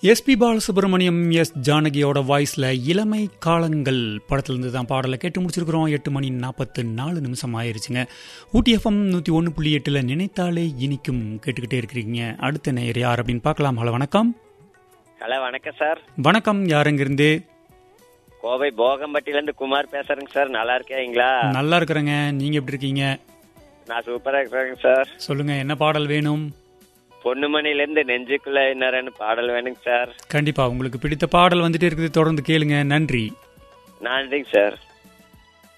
SP Balasubramaniam S ஜானகியோட வாய்ஸ்ல இளமை காலங்கள் படத்திலிருந்து தான் பாடலை கேட்டு முடிச்சிருக்கிறோம் எட்டு மணி நாற்பத்து நாலு நிமிஷம் ஆயிருச்சுங்க ஊட்டி எஃப்எம் நூற்றி ஒன்று புள்ளி எட்டில் நினைத்தாலே இனிக்கும் கேட்டுக்கிட்டே இருக்கிறீங்க அடுத்த நேயர் யார் அப்படின்னு பார்க்கலாம் ஹலோ வணக்கம் ஹலோ வணக்கம் சார் வணக்கம் யாருங்கிருந்து கோவை போகம்பட்டியிலேருந்து குமார் பேசுறேங்க சார் நல்லா இருக்கீங்களா நல்லா இருக்கிறேங்க நீங்க எப்படி இருக்கீங்க நான் சூப்பரா இருக்கிறேங்க சார் சொல்லுங்க என்ன பாடல் வேணும் பொண்ணுமணிலேருந்து நெஞ்சுக்குள்ள என்னன்னு பாடல் வேணுங்க சார் கண்டிப்பா உங்களுக்கு பிடித்த பாடல் வந்துட்டே இருக்குது தொடர்ந்து கேளுங்க நன்றி நன்றிங்க சார்